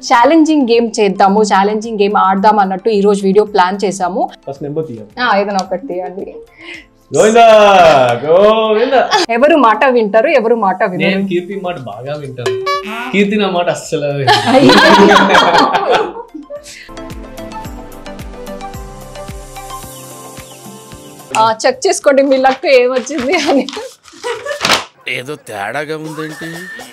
Challenging game చేద్దాము challenging game ఆడదాం అన్నట్టు ఈ రోజు వీడియో ప్లాన్ చేసాము ఫస్ట్ నెంబర్ తీయాలి ఆ, ఏదైనా ఒకటి తీయండి గోవిందా గోవిందా ఎవరు మాట వింటారు ఎవరు మాట వినరు నేను కీర్తి మాట బాగా వింటాను కీర్తి నా మాట అస్సలు చెక్ చేసుకోండి మీ లక్ ఏమొచ్చింది అని ఏదో తేడాగా ఉందేంటి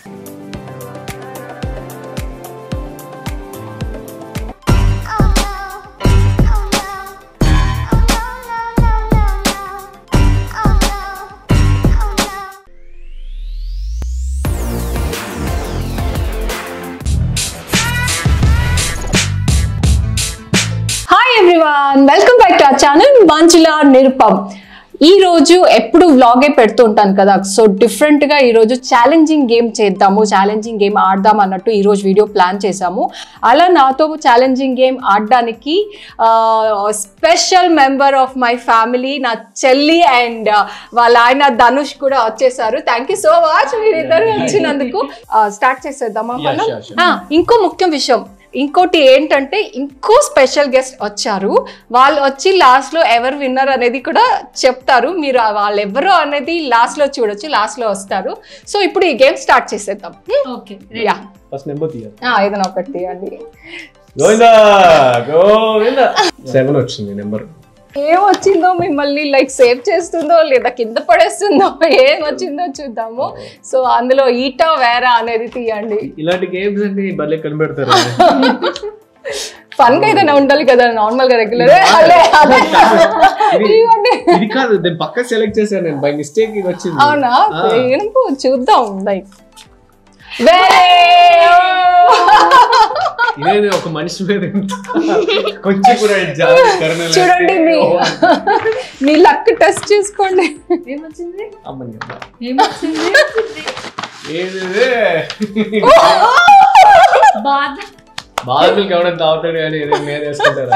hi everyone welcome back to our channel మంచులా నిరుపం ఈ రోజు ఎప్పుడు వ్లాగే పెడుతూ ఉంటాను కదా సో డిఫరెంట్ గా ఈ రోజు ఛాలెంజింగ్ గేమ్ చేద్దాము ఛాలెంజింగ్ గేమ్ ఆడదాం అన్నట్టు ఈ రోజు వీడియో ప్లాన్ చేసాము అలా నాతో ఛాలెంజింగ్ గేమ్ ఆడడానికి special member of my family నా చెల్లి అండ్ వాళ్ళ ఆయన ధనుష్ కూడా వచ్చేసారు థ్యాంక్ యూ సో మచ్ మీరిద్దరు వచ్చినందుకు స్టార్ట్ చేసేద్దామా Yeah, మనం sure, sure. ఆ, ఇంకో ముఖ్యం విషయం ఇంకోటి ఏంటంటే ఇంకో స్పెషల్ గెస్ట్ వచ్చారు వాళ్ళు వచ్చి లాస్ట్ లో ఎవరు విన్నర్ అనేది కూడా చెప్తారు మీరు ఆ వాళ్ళు ఎవరు అనేది లాస్ట్ లో చూడొచ్చు లాస్ట్ లో వస్తారు సో ఇప్పుడు ఈ గేమ్ స్టార్ట్ చేసేద్దాం ఓకే యా ఫస్ట్ నెంబర్ తీయాలి ఏదైనా ఒకటి తీయండి గోవిందా గోవిందా సెవెన్ వచ్చింది నెంబర్ ఏం వచ్చిందో మిమ్మల్ని లైక్ సేవ్ చేస్తుందో లేదా కింద పడేస్తుందో ఏం వచ్చిందో చూద్దాము సో అందులో ఈటా వేరా అనేది తీయండి ఇలాంటి గేమ్స్ అన్ని భలే కనిపెడతారు ఫన్ గా ఏదైనా ఉండాలి కదా నార్మల్ గా రెగ్యులర్ అదే అదే ఇది- ఇవ్వండి ఇది కాదు నేను పక్క సెలెక్ట్ చేశాను నేను బై మిస్టేక్ ఇది వచ్చింది అవునా ఆ. ఏనుపు చూద్దాం లైక్ ఇదే ఒక మనిషి మీద ఎంత కొంచెం కూడా జాలి, కరుణ లేకపోతే- చూడండి మీ మీ లక్ టెస్ట్ చేసుకోండి ఏమొచ్చింది అమ్మని అమ్మ. ఏమొచ్చింది ఏది ఇది? బాధ బాధలకు ఎవడైనా తాగుతాడు కానీ ఏదో మీద వేసుకుంటారా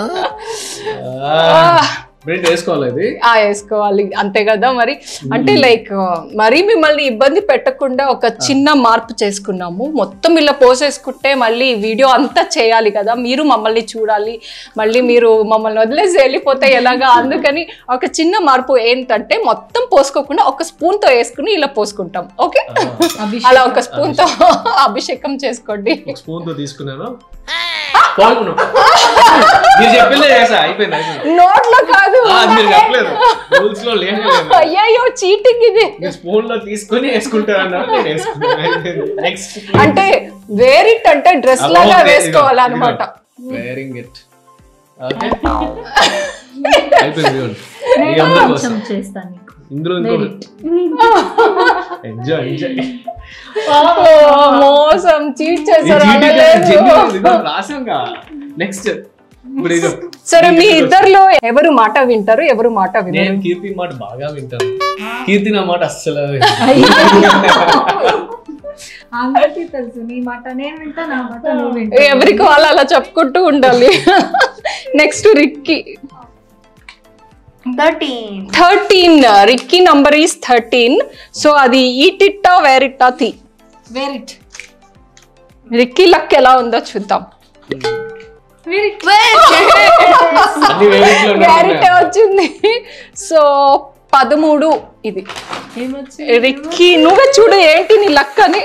బ్రెడ్ వేసుకోవాలి ఇది ఆ వేసుకోవాలి అంతే కదా మరి అంటే లైక్ మరీ మిమ్మల్ని ఇబ్బంది పెట్టకుండా ఒక చిన్న మార్పు చేసుకున్నాము మొత్తం ఇలా పోసేసుకుంటే మళ్ళీ వీడియో అంతా చేయాలి కదా మీరు మమ్మల్ని చూడాలి మళ్ళీ మీరు మమ్మల్ని వదిలేసి వెళ్ళిపోతే ఎలాగా అందుకని ఒక చిన్న మార్పు ఏంటంటే మొత్తం పోసుకోకుండా ఒక స్పూన్ తో వేసుకుని ఇలా పోసుకుంటాం ఓకే అలా ఒక స్పూన్ తో అభిషేకం చేసుకోండి ఒక స్పూన్ తో తీసుకున్నాను పాల్గొన్నాం మీరు చెప్పిందే చేసా అయిపోయింది అయిపోయింది నోట్లో కాదు ఆ, అది మీరు చెప్పలేదు రూల్స్ లో లేనే లేదు అయ్యయ్యో చీటింగ్ ఇది మీరు స్పూన్ లో తీసుకొని వేసుకుంటారు అన్నారు నేను వేసుకున్నాను నెక్స్ట్ అంటే వేరిట్ అంటే డ్రెస్ లాగా వేసుకోవాలన్నమాట వేరింగ్ ఇట్ ఓకే అయిపోయింది ఇదిగోండి. మీ అందరి కోసం. కొంచెం చేస్తాను నీకు ఇందులో ఇంకో ఎంజాయ్ ఎంజాయ్ ఓ, మోసం చీట్ చేశారు అనలేదు రాసాంగా నెక్స్ట్ ఇప్పుడు ఇది సరే మీ ఇద్దర్లో ఎవరు మాట వింటారు ఎవరు మాట వినరు నేను కీర్తి మాట బాగా వింటాను కీర్తి నా మాట అస్సలు అందరికీ తెలుసు నీ మాట నేను వింటా నా మాట నువ్వు వింటా ఎవరికి వాళ్ళు అలా చెప్పుకుంటూ ఉండాలి next Ricky thirteen thirteen Ricky number is thirteen so అది ఈటిట్టా వేరిట్టా తి వెరిట్ రిక్కీ లక్ ఎలా ఉందో చూద్దాం వెరిట్ అన్ని వేరేట్లో వేరిటే వచ్చింది సో పదమూడు ఇది ఏమొచ్చింది రిక్కీ నువ్వే చూడు ఏంటి నీ లక్ అని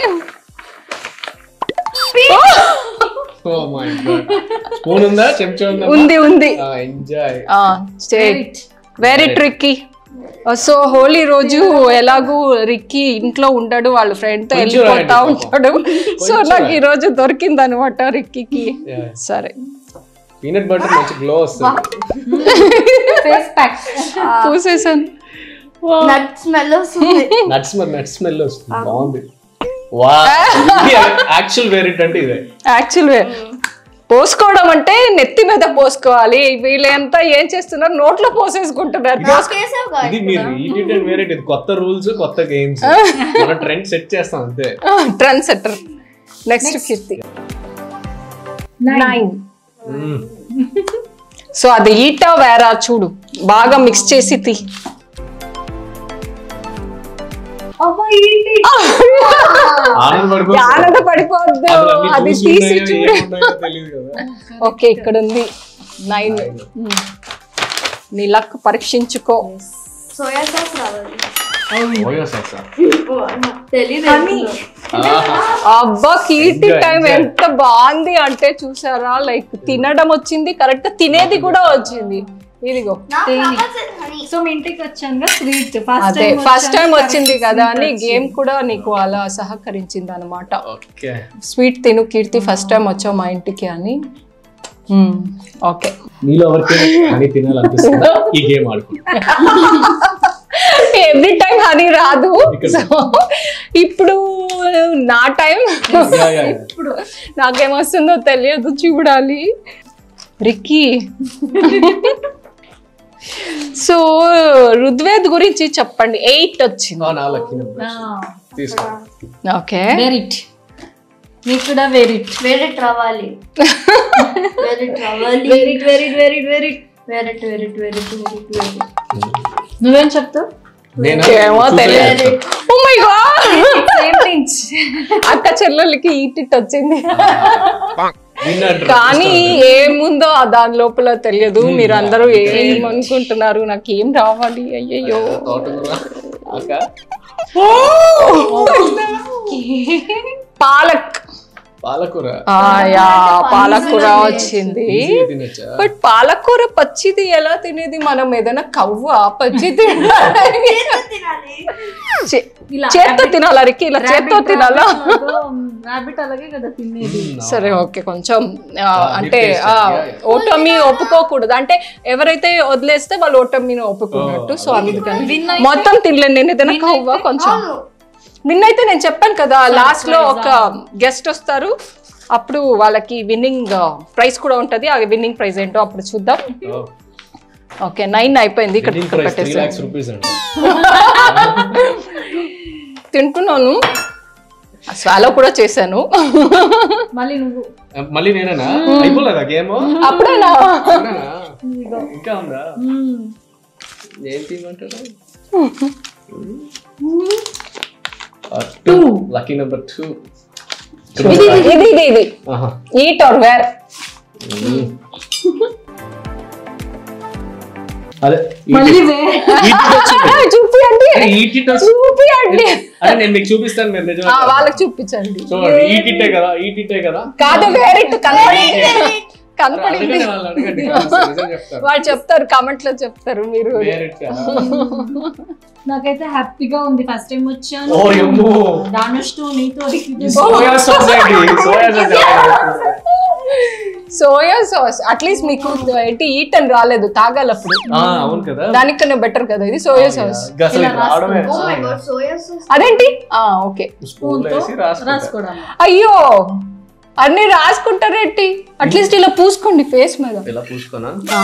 ఓ మై గాడ్ స్పూన్ ఉందా చెంచా ఉందా ఉంది ఉంది enjoy wear it very tricky so Holi రోజు ఎలాగూ రిక్కీ ఇంట్లో ఉంటాడు వాళ్ళ ఫ్రెండ్ తో కొంచెం వెళ్ళిపోతా రాయండి ఉంటాడు సో కొంచెం నాకు ఈ రోజు దొరికింది అనమాట రిక్కీకి సరే పీనట్ బటర్ మంచి గ్లో వస్తుంది ఫేస్ ప్యాక్ పూసేసాను నట్ స్మెల్ వస్తుంది నట్స్ మరి నట్స్ స్మెల్ వస్తుంది బాగుంది వా యాక్చువల్ వేరిట్ అంటే ఇదే యాక్చువల్ పోసుకోవడం అంటే నెత్తి మీద పోసుకోవాలి వీళ్ళంతా ఏం చేస్తున్నారు నోట్లో పోసేసుకుంటున్నారు ఇది మీరు ఈట్ అండ్ వేరేట్ ఇది కొత్త రూల్స్ కొత్త గేమ్స్ మన ట్రెండ్ సెట్ చేస్తాం అంతే trend setter next Keerthi nine so అది ఈటా వేరా చూడు బాగా మిక్స్ చేసి తీ అవ్వ ఈట ఆనంద పడిపో ఆనంద పడిపోవద్దు అసలు అన్ని అది చూసి తీసి ఉన్నాయో చూడు ఏమున్నాయో తెలియదు కదా ఓకే ఇక్కడ ఉంది నైన్ నీ లక్ పరీక్షించుకో సోయా సాస్ రావాలి ఓయో సార్ తెలీదు అబ్బా కీర్తి Enjoy, టైం enjoy. ఎంత బాగుంది అంటే చూసారా లైక్ తినడం వచ్చింది కరెక్ట్ తినేది కూడా వచ్చింది ఇదిగో సో మీ ఇంటికి వచ్చాను స్వీట్ ఫస్ట్ అదే ఫస్ట్ టైం వచ్చింది కదా అని గేమ్ కూడా నీకు అలా సహకరించింది అనమాట ఓకే స్వీట్ తిను కీర్తి ఫస్ట్ టైం వచ్చావు మా ఇంటికి అని ఓకే మీలో ఎవరికి అని తినాలనిపిస్తుందా ఈ గేమ్ ఆడుకుంటా ఎవ్రీ టైం హనీ రాదు ఇక్కడ. సో ఇప్పుడు నా టైం Yeah, yeah, yeah. ఇప్పుడు నాకేమొస్తుందో తెలియదు చూడాలి రిక్కీ సో ఋగ్వేద్ గురించి చెప్పండి ఎయిట్ వచ్చింది ఆ, నా లక్కీ నెంబర్ తీసుకో ఓకే వెరిట్ నీకు కూడా వెరిట్ వెరిట్ రావాలి వెరిట్ రావాలి వెరిట్ వెరిట్ వెరిట్ వెరిట్ వెరిట్ వెరిట్ వెరిట్ వెరిట్ వెరిట్ నువ్వేం చెప్తావు నేను ఏమో తెలియదు Oh my God! Same pinch అక్క చెల్లెలకి ఈటిట్ వచ్చింది విన్నర్ కానీ ఏముందో ఆ దాని లోపల తెలియదు మీరు అందరూ ఏమనుకుంటున్నారు నాకు ఏం రావాలి అయ్యయ్యో తోటకూర అక్క పాలక్ పాలకూర ఆయా పాలకూర వచ్చింది ఈజీగా తినొచ్చా బట్ పాలకూర పచ్చిది ఎలా తినేది మనం ఏదైనా కవ్వ పచ్చి తినాలి చే- చేత్తో తినాలా రికి ఇలా చేత్తో తినాలా రాబిట్ అలాగే కదా తినేది సరే ఓకే కొంచెం ఆ, Ah, అంటే deep taste, yeah, yeah. ఓటమి ఒప్పుకోకూడదు అంటే ఎవరైతే వదిలేస్తే వాళ్ళు ఓటమిని ఒప్పుకున్నట్టు సో అందుకని మొత్తం తినలేను నేను ఏదైనా కవ్వ కొంచెం విన్ అయితే నేను చెప్పాను కదా లాస్ట్ లో ఒక గెస్ట్ వస్తారు అప్పుడు వాళ్ళకి విన్నింగ్ ప్రైజ్ కూడా ఉంటది ఆ విన్నింగ్ ప్రైజ్ ఏంటో అప్పుడు చూద్దాం ఓకే నైన్ అయిపోయింది ఇక్కడ త్రీ ఇక్కడ ల్యాక్స్ పెట్టేసాను రూపీస్ అంట తింటున్నాను స్వాలో కూడా చేశాను మళ్ళీ నువ్వు మళ్ళీ నేనేనా అయిపోలేదా గేమ్ అప్పుడేనా ఇంకా ఉందా ఏం తీయమంటారు టూ లక్కీ నెంబర్ టూ ఇది ఇది ఇది ఇది ఈట్ ఆర్ వేర్ అదే మళ్ళీ చూపియండి ఈటిట్ చూపియండి అదే నేను మీకు చూపిస్తాను మీరు నిజమే ఆ, వాళ్ళకి చూపించండి చూడండి ఈటిటే కదా ఈటిటే కదా కాదు వేరే కనపడి కనపడింది అడగండి వాళ్ళు అడగండి నిజం చెప్తారు వాళ్ళు చెప్తారు కామెంట్ లో చెప్తారు మీరు వేరేటా? నాకైతే హ్యాపీగా ఉంది ఫస్ట్ టైం వచ్చాను ఓ యమ్మో ధనుష్ టు నీతో సోయా సాస్ అండి soya sauce soya sauce at least మీకు ఏంటి ఈట్ అని రాలేదు తాగాలి అప్పుడు ఆ, అవును కదా దానికన్నా బెటర్ కదా ఇది సోయా సాస్ ఇంకా అసలు ఇది రావడమే అదేంటి ఆ ఓకే స్పూన్ వేసి రాసుకుంటా రాసుకోవడం అయ్యో అన్ని రాసుకుంటారేంటి అట్లీస్ట్ ఇలా పూసుకోండి ఫేస్ మీద ఇలా పూసుకోనా ఆ.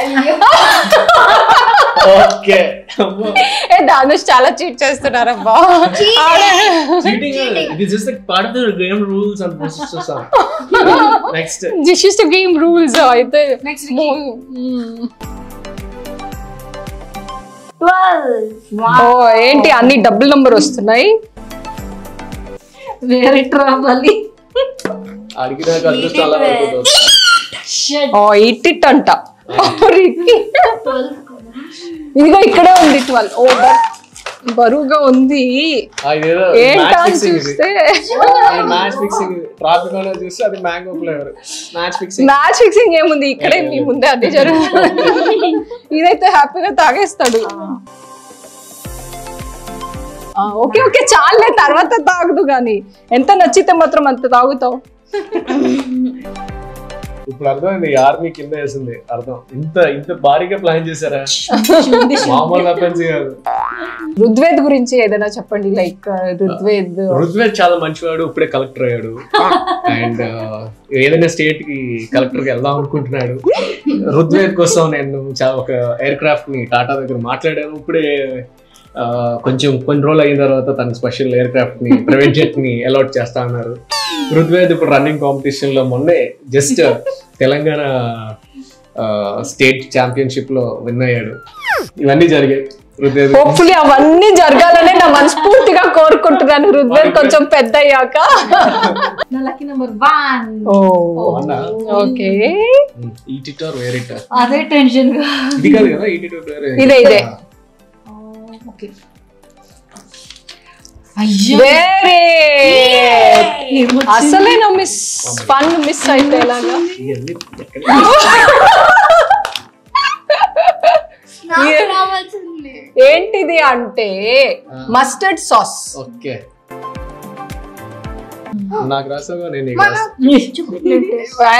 ఓకే ఏ దానుష్ చాలా చీట్ చేస్తున్నారబ్బా చీటింగ్ ఇది just part of the game rules and processes next this is the game rules అయితే Next మ్మ్. ఓ ఏంటి అన్ని డబుల్ నంబర్ వస్తున్నాయి వేరే రావాలి అడిగిన అదృష్టం అలా పడిపోతుంది ఓ ఇట్ ఇట్ అంట ఓ, రిక్కీ. ఇదిగో ఇక్కడే ఉంది ట్వెల్వ్ ఓ బ- బరువుగా ఉంది ఆ, ఇదేదో ఏంటా మ్యాచ్ అని ఫిక్సింగ్ ఇది చూస్తే మ్యాచ్ ఫిక్సింగ్ ట్రాఫిక్ లో చూస్తే అది mango flavour match fixing match fixing ఏముంది ఇక్కడే మీ ముందే అన్ని జరుగుతుంది ఇదైతే హ్యాపీగా తాగేస్తాడు ఆ, ఓకే ఓకే చాలే తర్వాత తాగదు గాని ఎంత నచ్చితే మాత్రం అంత తాగుతావు ఇప్పుడు అర్థమైంది ఆర్మీ కింద వేసింది అర్థం ఇంత ఇంత భారీగా ప్లాన్ చేశారా మామూలు వెపన్స్ కాదు ఋగ్వేద్ గురించి ఏదైనా చెప్పండి లైక్ ఋగ్వేద్ రుద్వేద్ చాలా మంచివాడు ఇప్పుడే కలెక్టర్ అయ్యాడు అండ్ ఏదైనా స్టేట్ కి కలెక్టర్ కి వెళ్దాం అనుకుంటున్నాడు రుద్వేద్ కోసం నేను చా- ఒక ఎయిర్ క్రాఫ్ట్ ని టాటా దగ్గర మాట్లాడాను ఇప్పుడే ఆ, కొంచెం కొన్ని రోజులు అయిన తర్వాత తన స్పెషల్ ఎయిర్ క్రాఫ్ట్ ని ప్రైవేట్ జెట్ ని అలాట్ చేస్తా అన్నారు రుద్వేద్ ఇప్పుడు రన్నింగ్ కాంపిటీషన్ లో మొన్నే జస్ట్ తెలంగాణ స్టేట్ ఛాంపియన్షిప్ లో విన్ అయ్యాడు ఇవన్నీ జరిగాయి రుద్వేద్ హోప్ఫుల్లీ అవన్నీ జరగాలనే నా మనస్ఫూర్తిగా కోరుకుంటున్నాను రుద్వేర్ కొంచెం పెద్ద అయ్యాక నా లక్కీ నెంబర్ వన్ ఓ అవునా? Okay eat it or wear it అదే టెన్షన్ గా ఇది కాదు కదా ఈట్ ఇట్ వేర్ ఇదే, ఇదే. ఓకే అయ్యో వెరీ ఏమొచ్చింది? అసలే నా మిస్ ఫన్ మిస్ అయితే ఎలాగా ఇవన్నీ ఎక్కడ నాకు రావాల్సింది ఏంటిది అంటే మస్టర్డ్ సాస్ ఓకే నాకు రాసాగా నేను నీకు రాస్తా.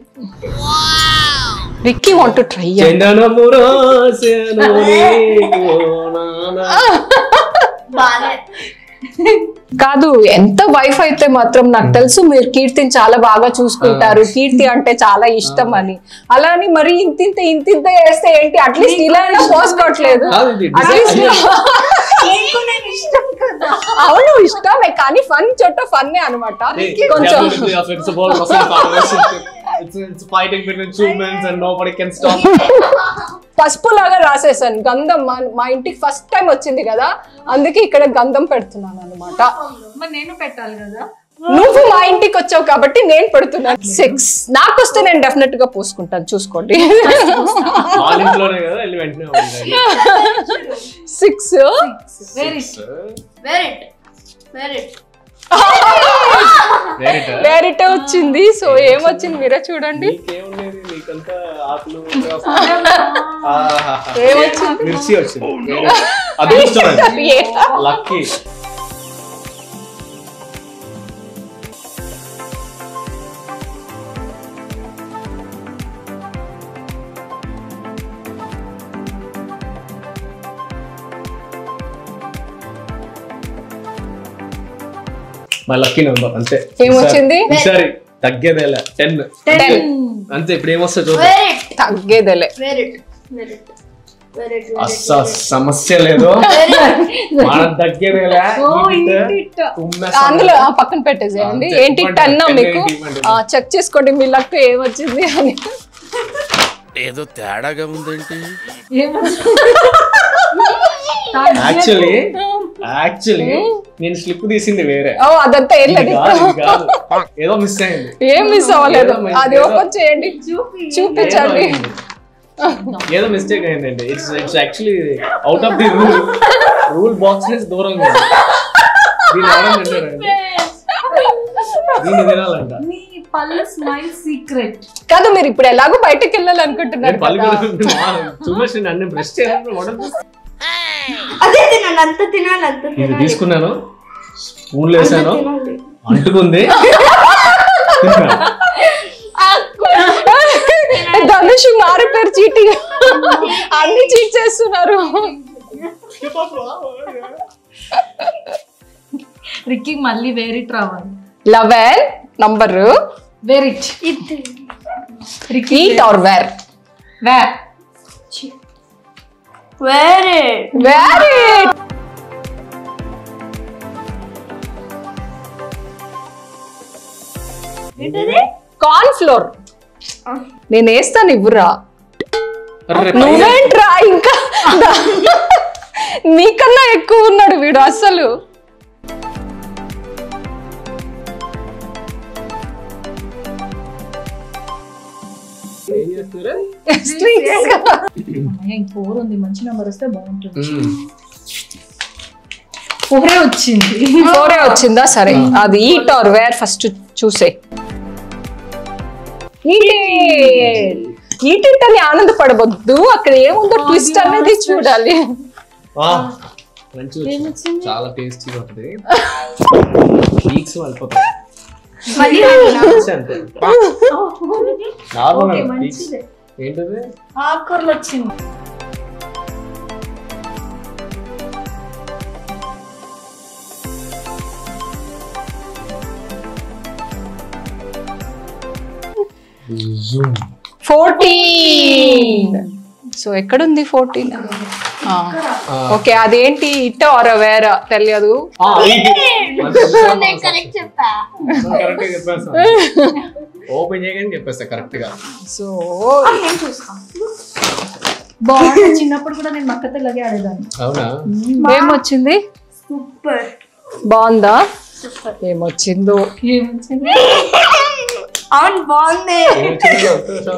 విక్కీ వాంట్ టు ట్రై చందనము రాసెను నీకు నానా. బాలే కాదు ఎంత వైఫ్ అయితే మాత్రం నాకు తెలుసు మీరు కీర్తిని చాలా బాగా చూసుకుంటారు కీర్తి అంటే చాలా ఇష్టం అని అలా అని మరి ఇంతింత ఇంతింత వేస్తే ఏంటి అట్లీస్ట్ ఇలా అయినా పోసుకోవట్లేదు కాదు ఇది Atleast నీకు నేను ఇష్టం కదా అవును ఇష్టమే కానీ ఫన్ చోట ఫన్నే అనమాట కొంచెం Definitely a sensible Muslim conversation. It's, it's fighting between two men and nobody can stop. పసుపు లాగా రాసేసాను గంధం మా మా ఇంటికి ఫస్ట్ టైం వచ్చింది కదా అందుకే ఇక్కడ గంధం పెడుతున్నాను అనమాట మరి నేను పెట్టాలి కదా నువ్వు మా ఇంటికి వచ్చావు కాబట్టి నేను పెడుతున్నాను సిక్స్ నాకు వస్తే నేను డెఫినెట్ గా పూసుకుంటాను చూసుకోండి వాళ్ళ ఇంట్లోనే కదా వెళ్ళి వెంటనే ఉండాలి. Six very very very Very tough. వేరిటే వచ్చింది సో ఏమొచ్చింది మీరే చూడండి నీకేముండేది నీకంతా ఆకులు ఏమొచ్చింది మిర్చి వచ్చింది Very- అదృష్టం ఏ? లక్కీ మా లక్కీ నెంబర్ అంతే ఏమొచ్చింది? ఈసారి తగ్గేదేలా టెన్ టెన్ అంతే ఇప్పుడు ఏమొస్తుంది చూద్దాం వెరీ తగ్గేదేలే వెరీ వెరీ వెరీ అస్స సమస్య లేదు మనం తగ్గేదేలా అందులో ఆ పక్కన పెట్టేసేయండి అంతే. ఏంటి ఇవ్వండి. టన్నా టెన్ మీకు ఏంటి ఇవ్వండి. చెక్ చేసుకోండి మీ లక్ ఏమొచ్చింది అని ఏదో తేడాగా ఉందేంటి యాక్చువల్లీ యాక్చువల్లీ నేను స్లిప్ తీసింది వేరే ఓ అదంతా ఏం ఇది లేదు కాదు, ఇది కాదు. ఏదో మిస్ అయింది ఏం మిస్ అవ్వలేదు ఏదో miss- అది ఏదో- ఓపెన్ చేయండి చూపించండి ఏదో మిస్టేక్ అయిందండి it's it's actually out of the rule rule box నుంచి దూరంగా ఉంది. దీన్ని ఎవరైనా తింటారండి దీన్ని తినాలంట నీ పళ్ళు స్మైల్ సీక్రెట్ కాదు మీరు ఇప్పుడు ఎలాగో బయటకు నేను వెళ్ళాలనుకుంటున్నారు పళ్ళు కదా. చూమేసి అన్ని బ్రష్ చేయాలని వడదు అదే తినాలి అంత తినాలి అంత ఇది తినాలి తీసుకున్నాను స్పూన్లు వేసాను తినాలి అంటుకుంది తిన్నా. ధనుష్ మారిపోయారు చీటింగ్ అన్ని చీట్ చేస్తున్నారు రిక్కి మళ్ళీ వేరిట్ రావాలి eleven number wear it eat or wear wear వేరే వెరీ కార్న్ ఫ్లోర్ నేను వేస్తాను ఇవ్వరా అర్రే, నువ్వేంట్రా ఇంకా నీకన్నా ఎక్కువ ఉన్నాడు వీడు అసలు ఏం చేస్తున్నారు? ఫోర్ ఉంది మంచి నెంబర్ వస్తే బాగుంటుంది మ్మ్. ఫోరే వచ్చింది ఫోరే వచ్చిందా సరే అది ఈట్ ఆర్ వేర్ ఫస్ట్ చూసే ఈట్ ఇట్ అని ఆనందపడవద్దు అక్కడ ఏముందో ట్విస్ట్ అనేది చూడాలి ఆ, మంచి వచ్చింది. చాలా టేస్టీగా ఉంటుంది వీక్స్ వెళ్ళిపోతాయి మళ్ళీ Peaks అంతే నార్మల్ ఓకే, పీక్స్ మంచిదే. ఏంటది ఆకుకూరలు వచ్చింది ఫోర్టీన్ సో ఎక్కడుంది ఫోర్టీన్ ఓకే అదేంటి ఇట్ ఆర్ వేర్ తెలియదు కరెక్ట్ చెప్పా కరెక్ట్ చెప్పేస్తా ఓపెన్ చేయగానే చెప్పేస్తా కరెక్ట్ గా సో నేను చూస్తా బాగుంది చిన్నప్పుడు కూడా నేను మక్కతో ఇలాగే ఆడేదాన్ని అవునా ఏమొచ్చింది సూపర్ బాగుందా ఏమొచ్చిందో ఏమొచ్చింది అవును బాగుంది ఏం వచ్చిందో?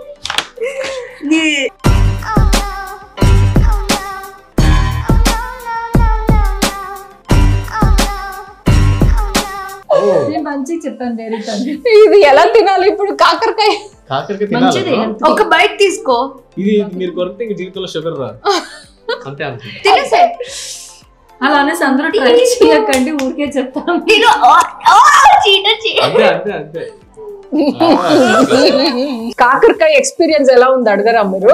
ఓ, నేను మంచిగా చెప్పాను వేరే తండ్రి ఇది ఎలా తినాలి ఇప్పుడు కాకరకాయ కాకరకాయ మంచిది తినాలి ఒక బైట్ తీసుకో ఇది ఇది మీరు కొరికితే ఇంక జీవితంలో షుగర్ రాదు అంతే అంతే తినేసే అలా అనేసి అందరూ ట్రై చేయకండి ఊరికే చెప్తాం అంతే అంతే అంతే కాకరకాయ ఎక్స్పీరియన్స్ ఎలా ఉంది అడగరా మీరు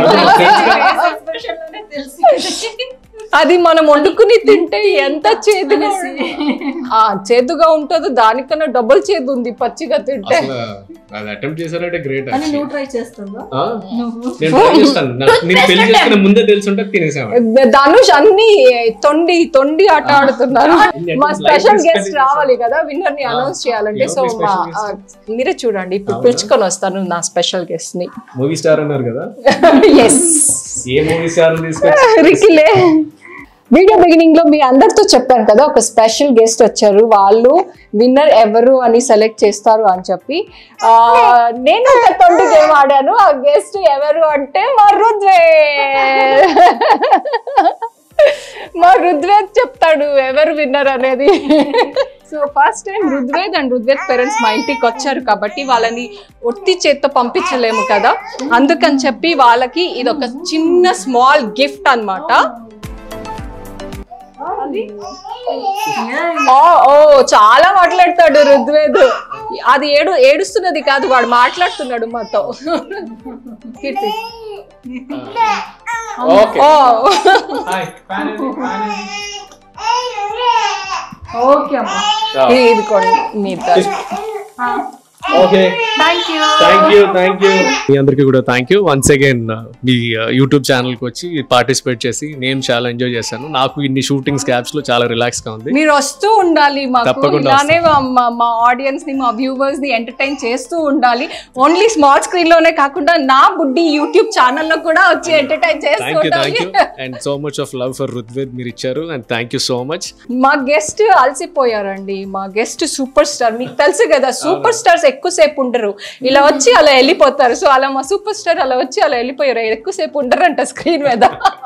అది మనం వండుకుని తింటే ఎంత చేదుగా ఆ చేదుగా ఉంటుందో దానికన్నా డబుల్ చేదు ఉంది పచ్చిగా తింటే అసలు అది అటెంప్ట్ చేశారంటే గ్రేట్ అని నువ్వు ట్రై చేస్తావా నువ్వు నేను ట్రై చేస్తాను నాకు- నేను పెళ్లి చేసుకునే ముందే తెలుసుంటే తినేసాను ధనుష్ అన్ని తొండి తొండి ఆట ఆడుతున్నారు ఇన్ని మా items special live guest discuss రావాలి కదా విన్నర్ ని అనౌన్స్ చేయాలంటే సో ఎవరు మా special ఆ, మీరే చూడండి ఇప్పుడు అవునా? పిలుచుకొని వస్తాను నా స్పెషల్ గెస్ట్ ని మూవీ స్టార్ అన్నారు కదా ఎస్ ఏ మూవీ స్టార్ తీసుకొచ్చి రికిలే వీడియో బిగినింగ్ లో మీ అందరితో చెప్పాను కదా ఒక స్పెషల్ గెస్ట్ వచ్చారు వాళ్ళు విన్నర్ ఎవరు అని సెలెక్ట్ చేస్తారు అని చెప్పి ఆ, నేను ఒక తొండి గేమ్ ఆడాను ఆ గెస్ట్ ఎవరు అంటే మా రుద్వేద్ మా రుద్వేద్ చెప్తాడు ఎవరు విన్నర్ అనేది so first time Rudved and Rudved parents మా ఇంటికి వచ్చారు కాబట్టి వాళ్ళని ఒత్తి చేత్తో పంపించలేము కదా అందుకని చెప్పి వాళ్ళకి ఇది ఒక చిన్న స్మాల్ గిఫ్ట్ అన్నమాట ఓ ఓ చాలా మాట్లాడతాడు రుద్వేద్ అది ఏడు ఏడుస్తున్నది కాదు వాడు మాట్లాడుతున్నాడు మాతో Keerthi okay oh hi okay అమ్మా ఇది కూడా మీ okay thank you thank you thank you మీ అందరికీ కూడా థ్యాంక్ యూ వన్స్ అగైన్ మీ యూట్యూబ్ ఛానల్ కి వచ్చి పార్టిసిపేట్ చేసి నేను చాలా ఎంజాయ్ చేశాను నాకు ఇన్ని షూటింగ్స్ క్యాప్స్ లో చాలా రిలాక్స్ గా ఉంది మీరు వస్తూ ఉండాలి మాకు తప్పకుండా ఇలానే మా- మా ఆడియన్స్ ని మా వ్యూవర్స్ ని ఎంటర్టైన్ చేస్తూ ఉండాలి ఓన్లీ స్మాల్ స్క్రీన్ లోనే కాకుండా నా బుడ్డి యూట్యూబ్ ఛానల్లో కూడా వచ్చి ఎంటర్టైన్ చేస్తూ థ్యాంక్ యూ థ్యాంక్ ఉండాలి you and so much of love for Rudved మీరు ఇచ్చారు and thank you so much మా గెస్ట్ అలసిపోయారండి మా గెస్ట్ సూపర్ స్టార్ మీకు తెలుసు కదా సూపర్ స్టార్స్ ఎక్కువసేపు ఉండరు ఇలా వచ్చి అలా వెళ్ళిపోతారు సో అలా మా సూపర్ స్టార్ అలా వచ్చి అలా వెళ్ళిపోయారు ఎక్కువసేపు ఉండరంట స్క్రీన్ మీద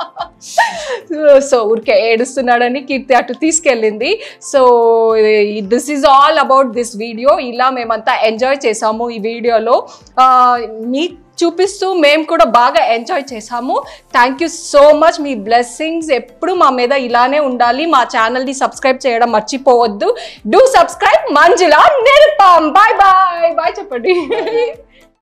సో ఊరికే ఏడుస్తున్నాడని కీర్తి అటు తీసుకెళ్ళింది so this is all about this video ఇలా మేమంతా ఎంజాయ్ చేసాము ఈ వీడియోలో మీ చూపిస్తూ మేము కూడా బాగా ఎంజాయ్ చేసాము థ్యాంక్ యూ సో మచ్ మీ బ్లెస్సింగ్స్ ఎప్పుడు మా మీద ఇలానే ఉండాలి మా ఛానల్ని సబ్స్క్రైబ్ చేయడం మర్చిపోవద్దు do subscribe Manjula Nirupam bye bye bye చెప్పండి